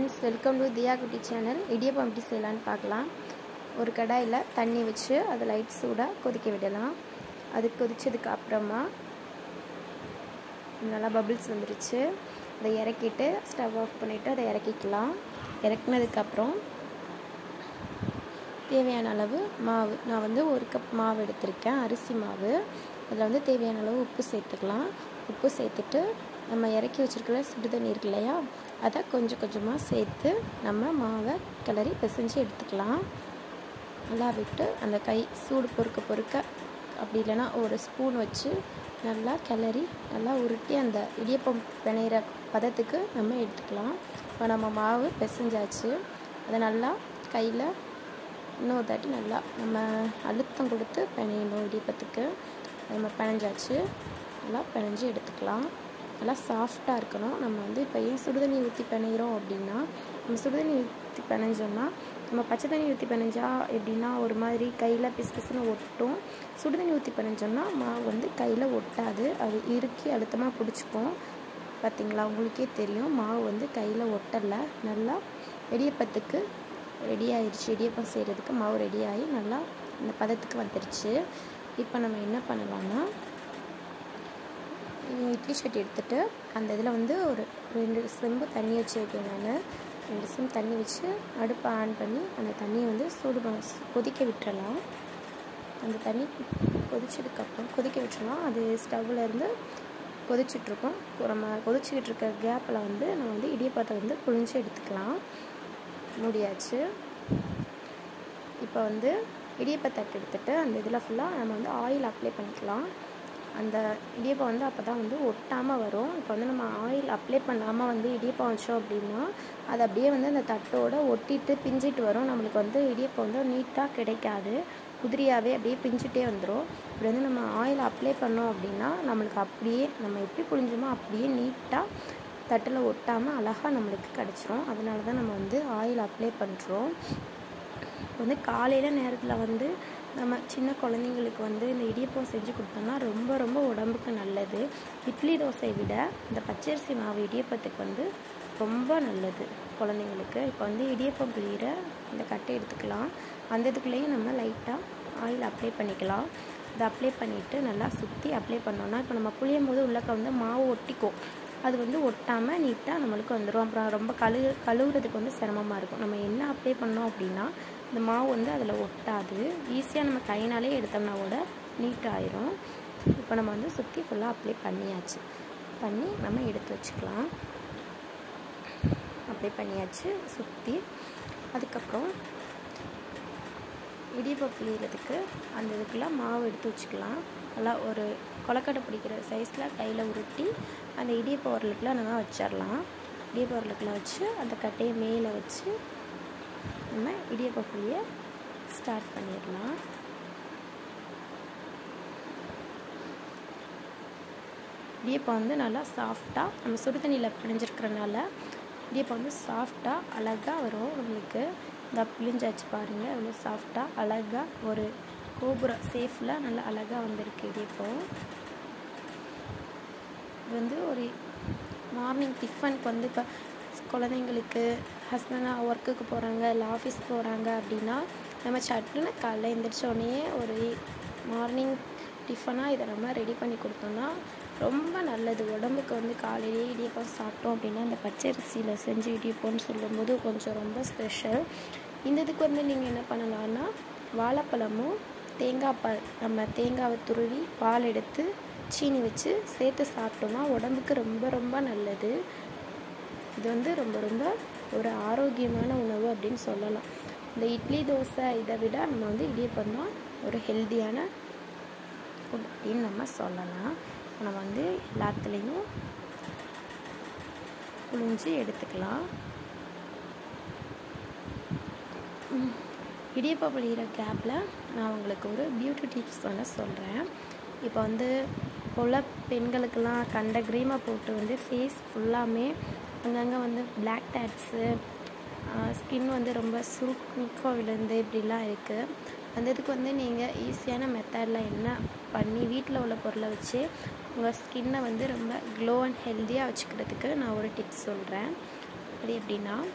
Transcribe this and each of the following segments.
friends welcome to தியா குட்டி channel idiyappam எப்படி செய்யலான்னு பார்க்கலாம் ஒரு கடாயில் தண்ணி வச்சு அதை லைட் சூடாக கொதிக்க விடலாம் அது கொதிச்சதுக்கு அப்புறமா நல்லா பபிள்ஸ் வந்துருச்சு அதை இறக்கிட்டு ஸ்டவ் ஆஃப் பண்ணிவிட்டு அதை இறக்கிக்கலாம் இறக்குனதுக்கப்புறம் தேவையான அளவு மாவு நான் வந்து ஒரு கப் மாவு எடுத்திருக்கேன் அரிசி மாவு அதில் வந்து தேவையான அளவு உப்பு சேர்த்துக்கலாம் உப்பு சேர்த்துட்டு நம்ம இறக்கி வச்சுருக்கிற சுடுதண்ணி இருக்கு இல்லையா அதை கொஞ்சம் கொஞ்சமாக சேர்த்து நம்ம மாவை கிளறி பிசைஞ்சு எடுத்துக்கலாம் நல்லா விட்டு அந்த கை சூடு பொறுக்க பொறுக்க அப்படி இல்லைன்னா ஒரு ஸ்பூன் வச்சு நல்லா கிளறி நல்லா உருட்டி அந்த இடியப்பம் பிணையிற பதத்துக்கு நம்ம எடுத்துக்கலாம் இப்போ நம்ம மாவு பிசைஞ்சாச்சு அதை நல்லா கையில் இன்னொரு தாட்டி நல்லா நம்ம அழுத்தம் கொடுத்து பிணையணும் இடியப்பத்துக்கு நம்ம பிணைஞ்சாச்சு நல்லா பிணைஞ்சு எடுத்துக்கலாம் நல்லா சாஃப்டாக இருக்கணும் நம்ம வந்து இப்போ ஏன் சுடுதண்ணி ஊற்றி பிணைகிறோம் அப்படின்னா நம்ம சுடுதண்ணி ஊற்றி பிணைஞ்சோம்னா நம்ம பச்சை தண்ணி ஊற்றி பிணைஞ்சா எப்படின்னா ஒரு மாதிரி கையில் பிசு பிசுன்னு ஒட்டும் சுடுதண்ணி ஊற்றி பிணைஞ்சோம்னா மாவு வந்து கையில் ஒட்டாது அது இறுக்கி அழுத்தமாக பிடிச்சிக்கும் பார்த்திங்களா உங்களுக்கே தெரியும் மாவு வந்து கையில் ஒட்டலை நல்லா இடியப்பத்துக்கு ரெடி ஆயிடுச்சு இடியப்பம் செய்கிறதுக்கு மாவு ரெடி ஆகி நல்லா இந்த பதத்துக்கு வந்துடுச்சு இப்போ நம்ம என்ன பண்ணலாம்னா இட்லி சட்டி எடுத்துகிட்டு அந்த இதில் வந்து ஒரு ரெண்டு செம்பு தண்ணி வச்சுருக்கேன் நான் ரெண்டு செம்பு தண்ணி வச்சு அடுப்பை ஆன் பண்ணி அந்த தண்ணியை வந்து சூடு கொதிக்க விட்டுறலாம் அந்த தண்ணி கொதிச்சதுக்கப்புறம் கொதிக்க விட்டுறலாம் அது ஸ்டவ்வில் இருந்து கொதிச்சிட்ருக்கோம் நம்ம கொதிச்சுக்கிட்டு இருக்க கேப்பில் வந்து நம்ம வந்து இடியப்பத்தை வந்து புழிஞ்சு எடுத்துக்கலாம் முடியாச்சு இப்போ வந்து இடியப்பத்தட்டு எடுத்துகிட்டு அந்த இதில் ஃபுல்லாக நம்ம வந்து ஆயில் அப்ளை பண்ணிக்கலாம் அந்த இடியப்பம் வந்து அப்போ தான் வந்து ஒட்டாமல் வரும் இப்போ வந்து நம்ம ஆயில் அப்ளை பண்ணாமல் வந்து இடியப்பம் வச்சோம் அப்படின்னா அது அப்படியே வந்து அந்த தட்டோடு ஒட்டிட்டு பிஞ்சிட்டு வரும் நம்மளுக்கு வந்து இடியப்பம் வந்து நீட்டாக கிடைக்காது உதிரியாகவே அப்படியே பிஞ்சிட்டே வந்துடும் இப்படி வந்து நம்ம ஆயில் அப்ளை பண்ணோம் அப்படின்னா நம்மளுக்கு அப்படியே நம்ம எப்படி புழிஞ்சோமோ அப்படியே நீட்டாக தட்டில் ஒட்டாமல் அழகாக நம்மளுக்கு கிடச்சிரும் அதனால தான் நம்ம வந்து ஆயில் அப்ளை பண்ணுறோம் வந்து காலையில் நேரத்தில் வந்து நம்ம சின்ன குழந்தைங்களுக்கு வந்து இந்த இடியப்பம் செஞ்சு கொடுத்தோம்னா ரொம்ப ரொம்ப உடம்புக்கு நல்லது இட்லி தோசை விட இந்த பச்சரிசி மாவு இடியப்பத்துக்கு வந்து ரொம்ப நல்லது குழந்தைங்களுக்கு இப்போ வந்து இடியப்பம் பிழிகிற இந்த கட்டை எடுத்துக்கலாம் அந்த இதுக்குள்ளேயும் நம்ம லைட்டாக ஆயில் அப்ளை பண்ணிக்கலாம் இதை அப்ளை பண்ணிவிட்டு நல்லா சுற்றி அப்ளை பண்ணோன்னா இப்போ நம்ம புளியும் போது உள்ளக்க வந்து மாவு ஒட்டிக்கும் அது வந்து ஒட்டாமல் நீட்டாக நம்மளுக்கு வந்துடும் அப்புறம் ரொம்ப கழு கழுவுறதுக்கு வந்து சிரமமாக இருக்கும் நம்ம என்ன அப்ளை பண்ணோம் அப்படின்னா இந்த மாவு வந்து அதில் ஒட்டாது ஈஸியாக நம்ம கையினாலே எடுத்தோம்னா கூட நீட்டாகிடும் இப்போ நம்ம வந்து சுற்றி ஃபுல்லாக அப்ளை பண்ணியாச்சு பண்ணி நம்ம எடுத்து வச்சுக்கலாம் அப்ளை பண்ணியாச்சு சுற்றி அதுக்கப்புறம் இடியப்பம் புளியறதுக்கு அந்த இதுக்குள்ளே மாவு எடுத்து வச்சுக்கலாம் நல்லா ஒரு கொலக்கட்டை பிடிக்கிற சைஸில் கையில் உருட்டி அந்த இடியப்ப உரலுக்குள்ள நம்ம வச்சிடலாம் இடியப்ப உரலுக்குள்ள வச்சு அந்த கட்டையை மேலே வச்சு நம்ம இடியப்ப புளிய ஸ்டார்ட் பண்ணிடலாம் இடியப்பம் வந்து நல்லா சாஃப்டாக நம்ம சுடு தண்ணியில் பிழிஞ்சிருக்கிறனால இடியப்பம் வந்து சாஃப்டாக அழகாக வரும் நம்மளுக்கு இந்த பிழிஞ்சாச்சு பாருங்கள் எவ்வளோ சாஃப்டாக அழகாக ஒரு கோபுரம் சேஃபில் நல்லா அழகாக வந்திருக்கு இடியப்பம் இது வந்து ஒரு மார்னிங் டிஃபனுக்கு வந்து இப்போ குழந்தைங்களுக்கு ஹஸ்பண்டாக ஒர்க்குக்கு போகிறாங்க இல்லை ஆஃபீஸ் போகிறாங்க அப்படின்னா நம்ம சட்டுன்னு காலைல எழுந்திரிச்சோடனே ஒரு மார்னிங் டிஃபனாக இதை நம்ம ரெடி பண்ணி கொடுத்தோம்னா ரொம்ப நல்லது உடம்புக்கு வந்து காலையிலேயே இடியப்பம் சாப்பிட்டோம் அப்படின்னா அந்த பச்சரிசியில் செஞ்சு இடியப்பம்னு சொல்லும்போது கொஞ்சம் ரொம்ப ஸ்பெஷல் இந்த இதுக்கு வந்து நீங்கள் என்ன பண்ணலான்னா வாழைப்பழமும் தேங்காய் பால் நம்ம தேங்காவை துருவி பால் எடுத்து சீனி வச்சு சேர்த்து சாப்பிட்டோம்னா உடம்புக்கு ரொம்ப ரொம்ப நல்லது இது வந்து ரொம்ப ரொம்ப ஒரு ஆரோக்கியமான உணவு அப்படின்னு சொல்லலாம் இந்த இட்லி தோசை இதை விட நம்ம வந்து இடியப்பம் தான் ஒரு ஹெல்த்தியான ஃபுட் அப்படின்னு நம்ம சொல்லலாம் நம்ம வந்து எல்லாத்துலேயும் புழிஞ்சு எடுத்துக்கலாம் இடியப்பம் புளிகிற கேப்பில் நான் உங்களுக்கு ஒரு பியூட்டி டிப்ஸ் ஒன்று சொல்கிறேன் இப்போ வந்து உள்ள பெண்களுக்கெல்லாம் கண்ட க்ரீமை போட்டு வந்து ஃபேஸ் ஃபுல்லாமே அங்கங்கே வந்து பிளாக் டேட்ஸு ஸ்கின் வந்து ரொம்ப சுருக்கோ விழுந்து இப்படிலாம் இருக்குது அந்த இதுக்கு வந்து நீங்கள் ஈஸியான மெத்தடில் என்ன பண்ணி வீட்டில் உள்ள பொருளை வச்சு உங்கள் ஸ்கின்னை வந்து ரொம்ப க்ளோ அண்ட் ஹெல்த்தியாக வச்சுக்கிறதுக்கு நான் ஒரு டிப்ஸ் சொல்கிறேன் அது எப்படின்னா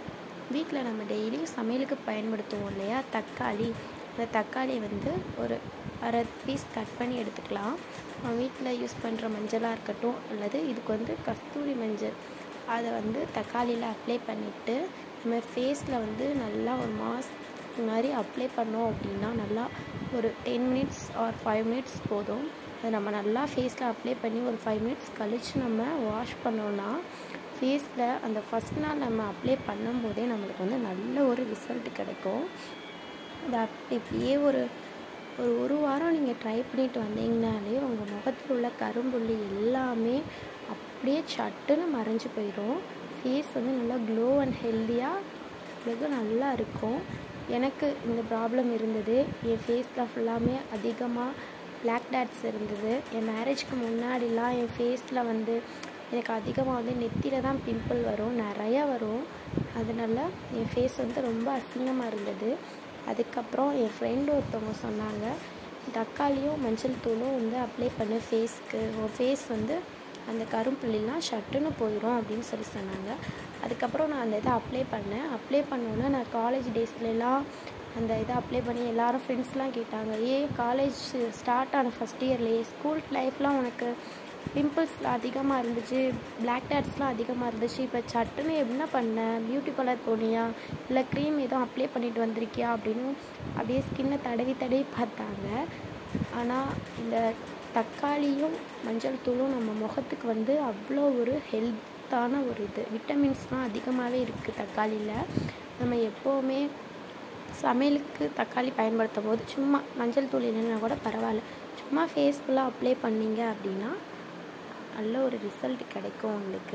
வீட்டில் நம்ம டெய்லி சமையலுக்கு பயன்படுத்துவோம் இல்லையா தக்காளி அந்த தக்காளியை வந்து ஒரு அரை பீஸ் கட் பண்ணி எடுத்துக்கலாம் நம்ம வீட்டில் யூஸ் பண்ணுற மஞ்சளாக இருக்கட்டும் அல்லது இதுக்கு வந்து கஸ்தூரி மஞ்சள் அதை வந்து தக்காளியில் அப்ளை பண்ணிவிட்டு நம்ம ஃபேஸில் வந்து நல்லா ஒரு மாஸ்க் மாதிரி அப்ளை பண்ணோம் அப்படின்னா நல்லா ஒரு ten minutes or five minutes போதும் அதை நம்ம நல்லா ஃபேஸில் அப்ளை பண்ணி ஒரு ஃபைவ் மினிட்ஸ் கழித்து நம்ம வாஷ் பண்ணோன்னா ஃபேஸில் அந்த ஃபஸ்ட் நாள் நம்ம அப்ளை பண்ணும்போதே நம்மளுக்கு வந்து நல்ல ஒரு ரிசல்ட் கிடைக்கும் அது அப்படி இப்படியே ஒரு ஒரு ஒரு வாரம் நீங்கள் ட்ரை பண்ணிட்டு வந்தீங்கனாலே உங்கள் முகத்தில் உள்ள கரும்புள்ளி எல்லாமே அப்படியே சட்டுன்னு மறைஞ்சு போயிடும் ஃபேஸ் வந்து நல்லா க்ளோ அண்ட் ஹெல்த்தியாக வெகு நல்லா இருக்கும் எனக்கு இந்த ப்ராப்ளம் இருந்தது என் ஃபேஸில் ஃபுல்லாமே அதிகமாக பிளாக் டேட்ஸ் இருந்தது என் மேரேஜ்க்கு முன்னாடிலாம் என் ஃபேஸில் வந்து எனக்கு அதிகமாக வந்து நெத்தியில் தான் பிம்பிள் வரும் நிறையா வரும் அதனால என் ஃபேஸ் வந்து ரொம்ப அசிங்கமாக இருந்தது அதுக்கப்புறம் என் ஃப்ரெண்டு ஒருத்தவங்க சொன்னாங்க தக்காளியும் மஞ்சள் தூளும் வந்து அப்ளை பண்ணு ஃபேஸ்க்கு உன் ஃபேஸ் வந்து அந்த கரும்புள்ளிலாம் ஷட்டுன்னு போயிடும் அப்படின்னு சொல்லி சொன்னாங்க அதுக்கப்புறம் நான் அந்த இதை அப்ளை பண்ணேன் அப்ளை பண்ணோன்னே நான் காலேஜ் டேஸ்லலாம் அந்த இதை அப்ளை பண்ணி எல்லாரும் ஃப்ரெண்ட்ஸ்லாம் கேட்டாங்க ஏ காலேஜ் ஸ்டார்ட் ஆன ஃபஸ்ட் இயர்லேயே ஸ்கூல் லைஃப்லாம் உனக்கு பிம்பிள்ஸ்லாம் அதிகமாக இருந்துச்சு பிளாக் டேட்ஸ்லாம் அதிகமாக இருந்துச்சு இப்போ சட்டுன்னு என்ன பண்ண பியூட்டி பார்லர் போனியா இல்லை க்ரீம் எதுவும் அப்ளை பண்ணிட்டு வந்திருக்கியா அப்படின்னு அப்படியே ஸ்கின்னை தடவி தடவி பார்த்தாங்க ஆனால் இந்த தக்காளியும் மஞ்சள் தூளும் நம்ம முகத்துக்கு வந்து அவ்வளோ ஒரு ஹெல்த்தான ஒரு இது விட்டமின்ஸ்லாம் அதிகமாகவே இருக்குது தக்காளியில் நம்ம எப்போவுமே சமையலுக்கு தக்காளி பயன்படுத்தும் போது சும்மா மஞ்சள் தூள் இல்லைன்னா கூட பரவாயில்ல சும்மா ஃபேஸ் ஃபுல்லாக அப்ளை பண்ணீங்க அப்படின்னா நல்ல ஒரு ரிசல்ட் கிடைக்கும் உங்களுக்கு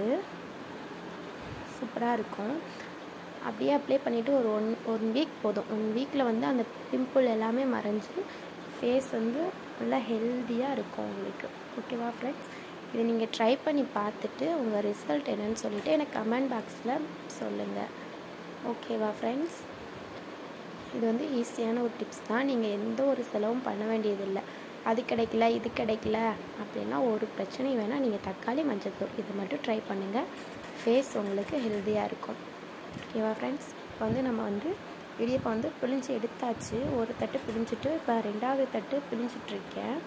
சூப்பராக இருக்கும் அப்படியே அப்ளை பண்ணிவிட்டு ஒரு ஒன் ஒன் வீக் போதும் ஒன் வீக்கில் வந்து அந்த பிம்பிள் எல்லாமே மறைஞ்சு ஃபேஸ் வந்து நல்லா ஹெல்த்தியாக இருக்கும் உங்களுக்கு ஓகேவா ஃப்ரெண்ட்ஸ் இதை நீங்கள் ட்ரை பண்ணி பார்த்துட்டு உங்கள் ரிசல்ட் என்னன்னு சொல்லிவிட்டு எனக்கு கமெண்ட் பாக்ஸில் சொல்லுங்கள் ஓகேவா ஃப்ரெண்ட்ஸ் இது வந்து ஈஸியான ஒரு டிப்ஸ் தான் நீங்கள் எந்த ஒரு செலவும் பண்ண வேண்டியதில்லை அது கிடைக்கல இது கிடைக்கல அப்படின்னா ஒரு பிரச்சனையும் வேணால் நீங்கள் தக்காளி மஞ்சத்தூள் இது மட்டும் ட்ரை பண்ணுங்கள் ஃபேஸ் உங்களுக்கு ஹெல்த்தியாக இருக்கும் ஓகேவா ஃப்ரெண்ட்ஸ் இப்போ வந்து நம்ம வந்து இடியப்பம் வந்து பிழிஞ்சு எடுத்தாச்சு ஒரு தட்டு பிழிஞ்சிட்டு இப்போ ரெண்டாவது தட்டு பிழிஞ்சிட்ருக்கேன்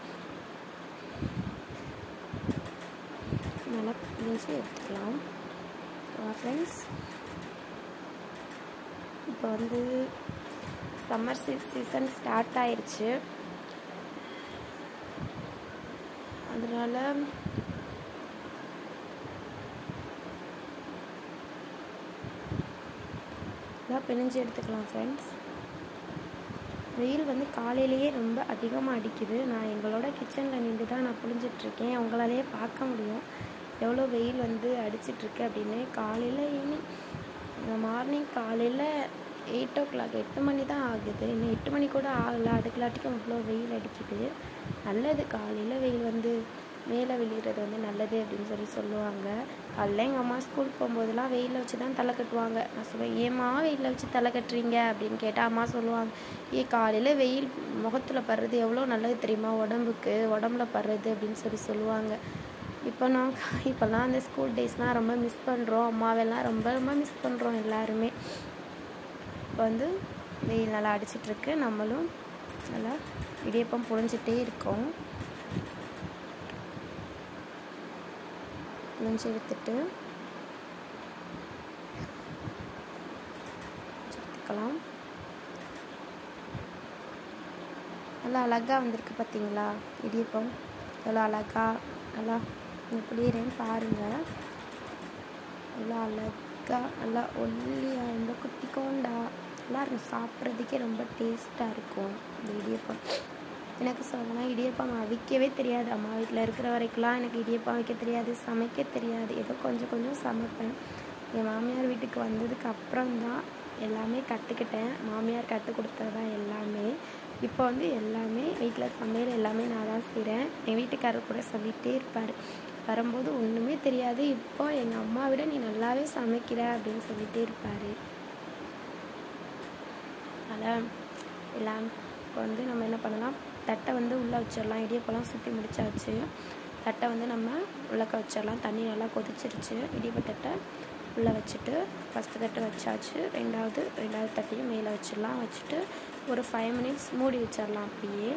நல்லா பிழிஞ்சு எடுத்துக்கலாம் ஓகேவா ஃப்ரெண்ட்ஸ் இப்போ வந்து சம்மர் சீசன் ஸ்டார்ட் ஆயிடுச்சு அதனால எல்லாம் பிழிஞ்சு எடுத்துக்கலாம் ஃப்ரெண்ட்ஸ் வெயில் வந்து காலையிலேயே ரொம்ப அதிகமாக அடிக்குது நான் எங்களோட கிச்சனில் நின்று தான் நான் புழிஞ்சிட்ருக்கேன் உங்களாலேயே பார்க்க முடியும் எவ்வளோ வெயில் வந்து அடிச்சிட்ருக்கு அப்படின்னு காலையில் ஈவினிங் மார்னிங் காலையில் எயிட் ஓ கிளாக் எட்டு மணி தான் ஆகுது இன்னும் எட்டு மணி கூட ஆகலை அதுக்குள்ளாட்டிக்கும் அவ்வளோ வெயில் அடிக்குது நல்லது காலையில் வெயில் வந்து மேலே விழுகிறது வந்து நல்லது அப்படின்னு சொல்லி சொல்லுவாங்க காலைல எங்கள் அம்மா ஸ்கூல் போகும்போதெல்லாம் வெயிலில் வச்சு தான் தலை கட்டுவாங்க நான் சொல்லுவேன் ஏம்மா வெயிலில் வச்சு தலை கட்டுறீங்க அப்படின்னு கேட்டால் அம்மா சொல்லுவாங்க ஏ காலையில் வெயில் முகத்தில் படுறது எவ்வளோ நல்லது தெரியுமா உடம்புக்கு உடம்புல படுறது அப்படின்னு சொல்லி சொல்லுவாங்க இப்போ நான் இப்போல்லாம் அந்த ஸ்கூல் டேஸ்லாம் ரொம்ப மிஸ் பண்ணுறோம் அம்மாவெல்லாம் ரொம்ப ரொம்ப மிஸ் பண்ணுறோம் எல்லாருமே இப்போ வந்து வெயில் நல்லா அடிச்சிட்ருக்கு நம்மளும் நல்லா இடியப்பம் புழிஞ்சிட்டே இருக்கோம் புழிஞ்சு எடுத்துட்டு எடுத்துக்கலாம் நல்லா அழகாக வந்திருக்கு பார்த்தீங்களா இடியப்பம் எவ்வளோ அழகாக நல்லா எப்படின்னு பாருங்கள் நல்லா அழகாக நல்லா ஒல்லியாக ரொம்ப குட்டி கோண்டா நல்லா இருக்கும் சாப்பிட்றதுக்கே ரொம்ப டேஸ்ட்டாக இருக்கும் இந்த இடியப்பம் எனக்கு சொல்லணும்னா இடியப்பம் அவிக்கவே தெரியாது அம்மா வீட்டில் இருக்கிற வரைக்கும்லாம் எனக்கு இடியப்பம் வைக்க தெரியாது சமைக்க தெரியாது ஏதோ கொஞ்சம் கொஞ்சம் சமைப்பேன் என் மாமியார் வீட்டுக்கு வந்ததுக்கு அப்புறம் தான் எல்லாமே கற்றுக்கிட்டேன் மாமியார் கற்றுக் கொடுத்தது தான் எல்லாமே இப்போ வந்து எல்லாமே வீட்டில் சமையல் எல்லாமே நான் தான் செய்கிறேன் என் வீட்டுக்காரர் கூட சொல்லிகிட்டே இருப்பார் வரும்போது ஒன்றுமே தெரியாது இப்போ எங்கள் அம்மா விட நீ நல்லாவே சமைக்கிற அப்படின்னு சொல்லிகிட்டே இருப்பார் அதனால் எல்லாம் இப்போ வந்து நம்ம என்ன பண்ணலாம் தட்டை வந்து உள்ளே வச்சிடலாம் இடியப்பெல்லாம் சுற்றி முடிச்சாச்சு தட்டை வந்து நம்ம உள்ளக்க வச்சிடலாம் தண்ணி நல்லா கொதிச்சிருச்சு இடியப்ப தட்டை உள்ளே வச்சுட்டு ஃபஸ்ட்டு தட்டு வச்சாச்சு ரெண்டாவது ரெண்டாவது தட்டையும் மேலே வச்சிடலாம் வச்சுட்டு ஒரு ஃபைவ் மினிட்ஸ் மூடி வச்சிடலாம் அப்படியே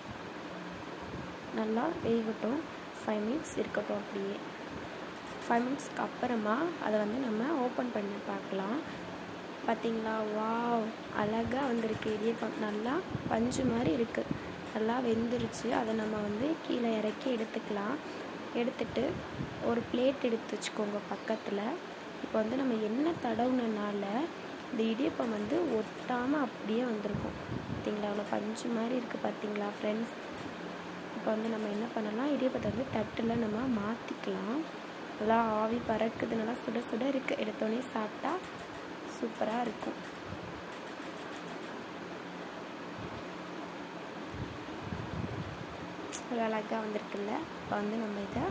நல்லா வேகட்டும் ஃபைவ் மினிட்ஸ் இருக்கட்டும் அப்படியே ஃபைவ் மினிட்ஸ்க்கு அப்புறமா அதை வந்து நம்ம ஓப்பன் பண்ணி பார்க்கலாம் பார்த்தீங்களா வாவ் அழகாக வந்திருக்கு இடியப்பம் நல்லா பஞ்சு மாதிரி இருக்குது நல்லா வெந்துருச்சு அதை நம்ம வந்து கீழே இறக்கி எடுத்துக்கலாம் எடுத்துட்டு ஒரு பிளேட் எடுத்து வச்சுக்கோங்க பக்கத்தில் இப்போ வந்து நம்ம எண்ணெய் தடவுனனால இந்த இடியப்பம் வந்து ஒட்டாமல் அப்படியே வந்திருக்கும் பார்த்தீங்களா அவ்வளோ பஞ்சு மாதிரி இருக்குது பார்த்தீங்களா ஃப்ரெண்ட்ஸ் இப்போ வந்து நம்ம என்ன பண்ணலாம் இடியப்பத்தை வந்து தட்டில் நம்ம மாற்றிக்கலாம் நல்லா ஆவி பறக்குது நல்லா சுட சுட இருக்குது எடுத்தோடனே சாப்பிட்டா சூப்பராக இருக்கும் ஒரு அழகாக வந்திருக்குல்ல இப்போ வந்து நம்ம இதை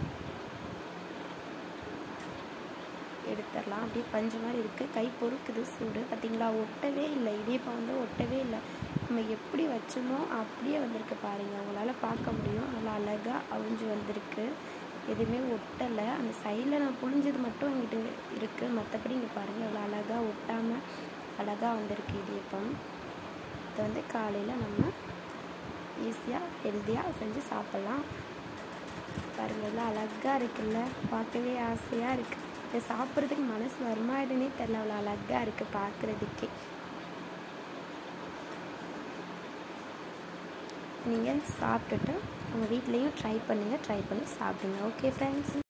எடுத்துடலாம் அப்படியே பஞ்சு மாதிரி இருக்குது கை பொறுக்குது சூடு பார்த்தீங்களா ஒட்டவே இல்லை இடியப்பம் வந்து ஒட்டவே இல்லை நம்ம எப்படி வச்சோமோ அப்படியே வந்திருக்கு பாருங்கள் உங்களால் பார்க்க முடியும் நல்லா அழகாக அவிஞ்சு வந்திருக்கு எதுவுமே ஒட்டலை அந்த சைடில் நான் புழிஞ்சது மட்டும் எங்கிட்ட இருக்குது மற்றபடி இங்கே பாருங்கள் அவ்வளோ அழகாக ஒட்டாமல் அழகாக வந்திருக்கு இடியப்பம் இதை வந்து காலையில் நம்ம ஈஸியாக ஹெல்த்தியாக செஞ்சு சாப்பிட்லாம் பாருங்கள் எவ்வளோ அழகாக இருக்குல்ல பார்க்கவே ஆசையாக இருக்குது இதை சாப்பிட்றதுக்கு மனசு வருமா இதுன்னே தெரில அவ்வளோ அழகாக இருக்குது பார்க்குறதுக்கே நீங்கள் சாப்பிட்டுட்டு உங்கள் வீட்லேயும் ட்ரை பண்ணுங்கள் ட்ரை பண்ணி சாப்பிடுங்க ஓகே ஃப்ரெண்ட்ஸ்